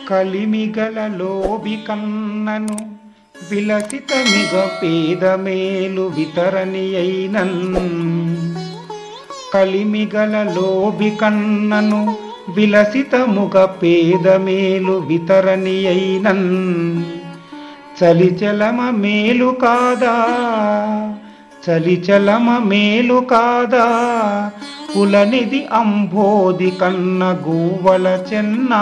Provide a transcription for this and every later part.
కలిమిగల లోబి కన్నను విలసితమిగ పేద మేలు వితరణి అయినన్ కలిమిగల లోబి కన్నను విలసితముగ పేద మేలు వితరణి అయినన్ చలిచలమ మేలు కాదా చలిచలమ మేలు కాదా కులనిధి అంబోది కన్న గూవల చెన్నా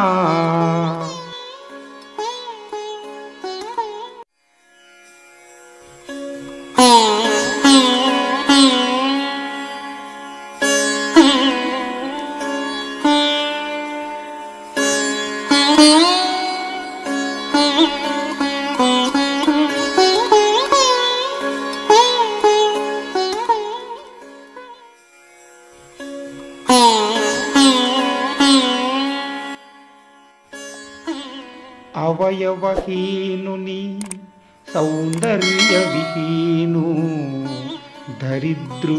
అవయవహీనుని సౌందర్య విహీను దరిద్రు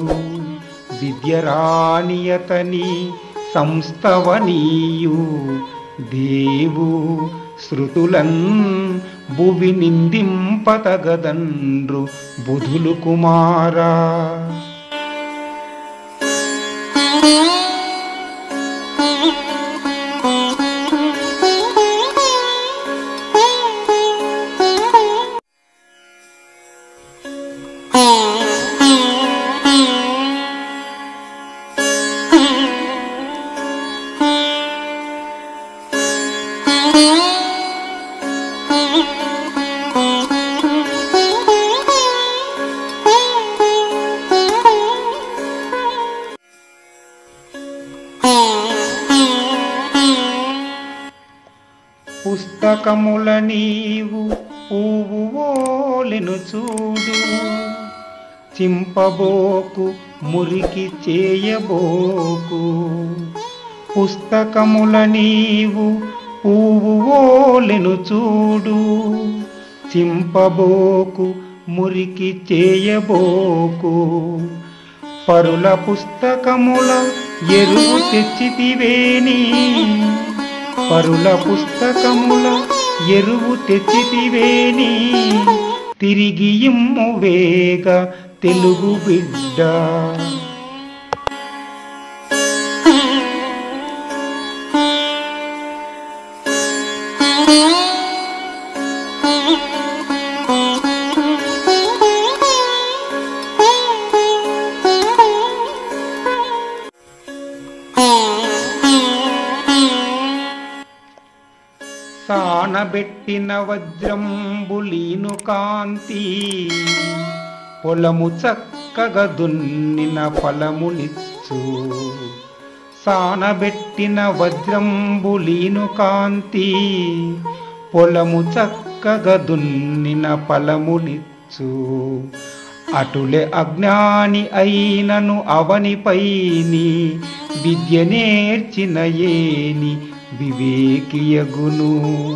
విద్యరాణియతని సంస్థవనీయు దేవు శృతులన్ భువి నిందింపతగదండ్రు బుధులు కుమారా పుస్తకముల నీవు పువ్వు ఓలెను చూడు చింపబోకు మురికి చేయబోకు పుస్తకముల నీవు పువ్వు ఓలెను చూడు చింపబోకు మురికి చేయబోకు పరుల పుస్తకముల ఎరువు తెచ్చితివేని పరుల పుస్తకముల ఎరువు తెచ్చితివేని తిరిగి ఇమ్ము వేగ తెలుగు బిడ్డ సానబెట్టిన వజ్రంబులీను కాంతి పొలము చక్కగా దున్నిన ఫలమునిచ్చు సానబెట్టిన వజ్రంబులీను కాంతి పొలము చక్కగా దున్నిన ఫలమునిచ్చు అటులే అజ్ఞాని అయినను అవనిపైని విద్య నేర్చిన ఏని వివేకియగును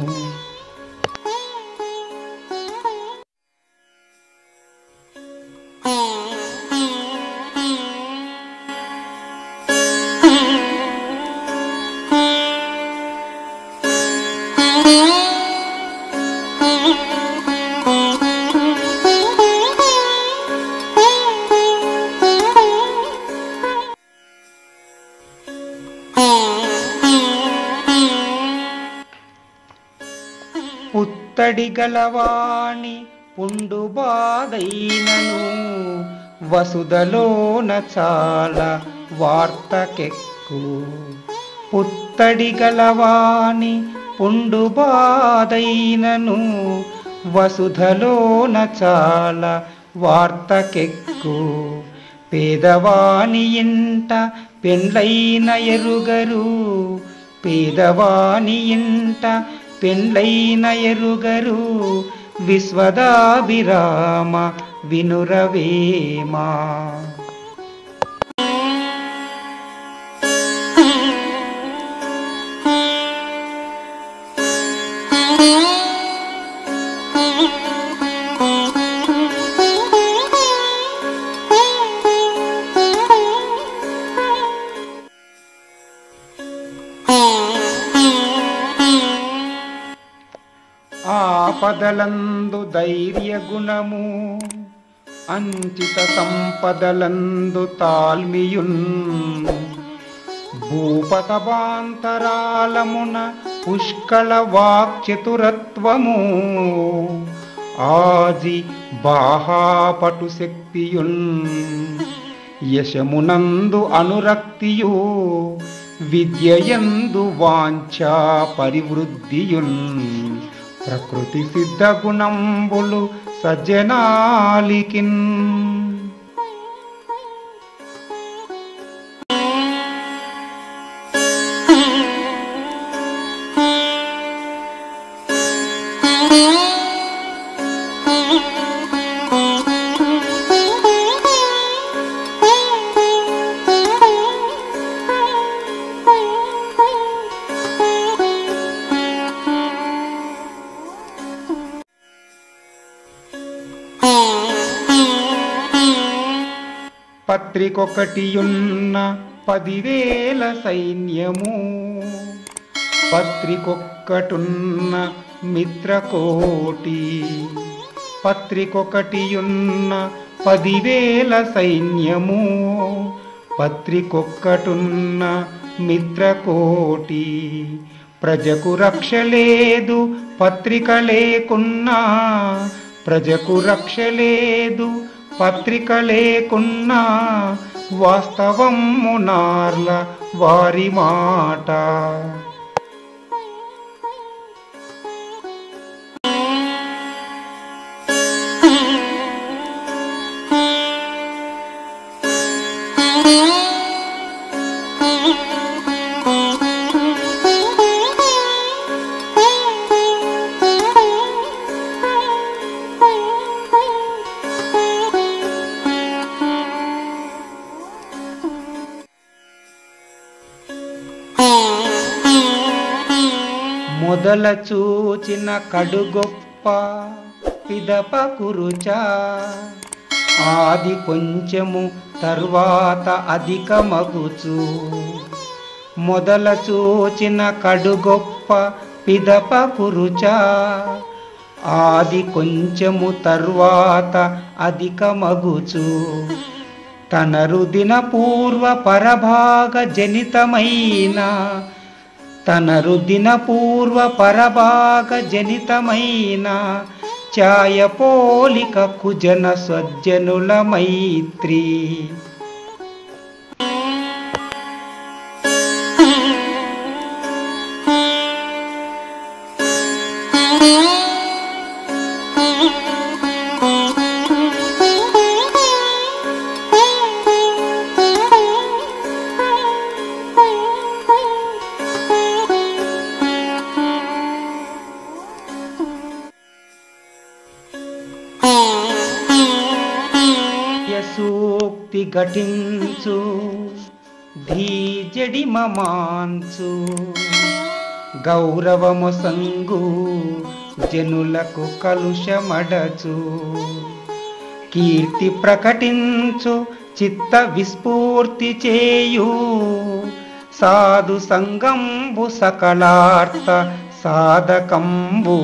పుత్తడి గలవాణి పుండు బాధైనను వసుదలోన చాలా వార్తకెక్కు పుత్తడి గలవాణి పుండు బాధైనను వసుధలోన చాలా వార్తకెక్కు పేదవాని ఇంట పెండ్లైన ఎరుగరు పేదవాని ఇంట పెండ్లైన ఎరుగరు విశ్వదాభిరామ వినురవేమా ఆపదలందు ధైర్య గుణము అంచిత సంపదలందు తాల్మియున్ భూపతబాంతరాలమున పుష్కళ వాక్చతురత్వము ఆజి బాహాపటు శక్తియున్ యశమునందు అనురక్తియు విద్యయందు వాంఛా పరివృద్ధియున్ ప్రకృతి సిద్ధ గుణంబులు సజ్జనాలికిన్ పత్రికొకటియున్న పదివేల సైన్యము పత్రికొక్కటున్న మిత్రకోటి పత్రికొకటియున్న పదివేల సైన్యము పత్రికొక్కటున్న మిత్రకోటి ప్రజకు రక్ష లేదు పత్రిక లేకున్నా ప్రజకు రక్ష లేదు పత్రిక లేకున్నా వాస్తవము నార్ల వారి మాట మొదల చూచిన కడుగొప్ప పిదప కురుచా ఆది కొంచెము తర్వాత అధిక మగుచు మొదల చూచిన కడుగొప్ప పిదప కురుచా ఆది కొంచెము తర్వాత అధిక మగుచు తన రుదిన పూర్వ పరభాగ జనితమైన తన రుదిన పూర్వ పరభాగ జనితమైన ఛాయ పోలిక కుజన స్వజ్జనుల మైత్రి యసూక్తి ఘటించు ధీజడి మమాంచు గౌరవము సంగు జనులకు కలుషమడచు కీర్తి ప్రకటించు చిత్త విస్ఫూర్తి చేయు సాధు సంగంబు సకలార్థ సాధకంబు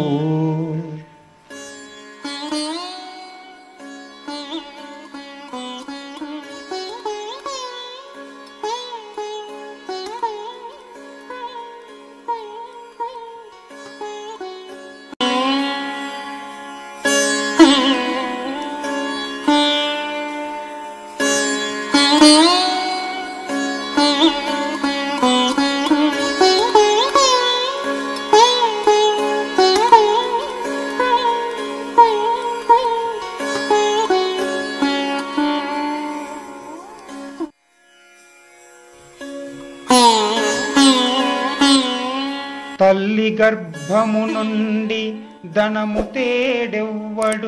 తల్లి గర్భము నుండి ధనము తేడెవ్వడు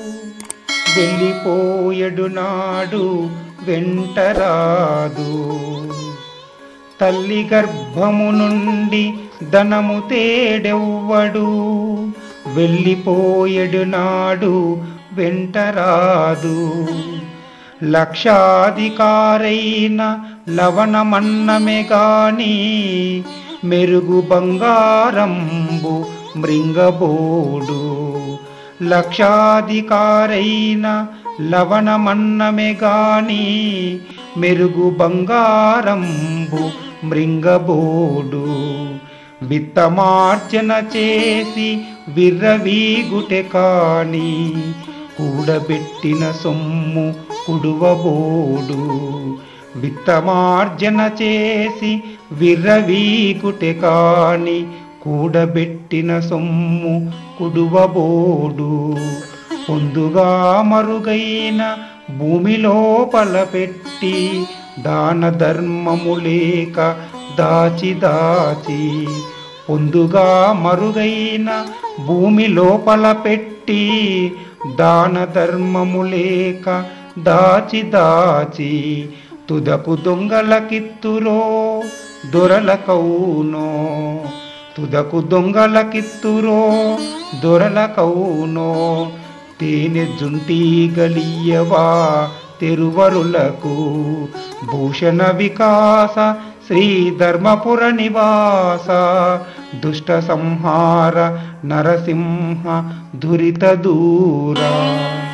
వెళ్ళిపోయడు నాడు వెంటరాదు తల్లి గర్భము నుండి ధనము తేడెవ్వడు వెళ్ళిపోయడు నాడు వెంటరాదు లక్షాధికారైన లవణమన్నమే గాని మెరుగు బంగారంబు మృంగబోడు లక్షాధికారైన లవణమన్నమే గాని మెరుగు బంగారంబు మృంగబోడు విత్తమార్జన చేసి విర్రవీగుటె కాని కూడబెట్టిన సొమ్ము కుడువబోడు విత్తమార్జన చేసి విర్రవీగుటె కాని కూడబెట్టిన సొమ్ము కుడువబోడు పొందుగా మరుగైన భూమి లోపల పెట్టి దాన ధర్మము లేక దాచి దాచి పొందుగా మరుగైన భూమి లోపల పెట్టి దాన ధర్మము లేక దాచి దాచి తుదకు దొంగలకిత్తురో దొరలకౌనో తుదకు దొంగలకిత్తురో దొరలకౌనో తేనె జుంటి గలియవా తెరువరులకు భూషణ వికాస శ్రీ ధర్మపుర నివాస దుష్ట సంహార నరసింహ దురిత దూరా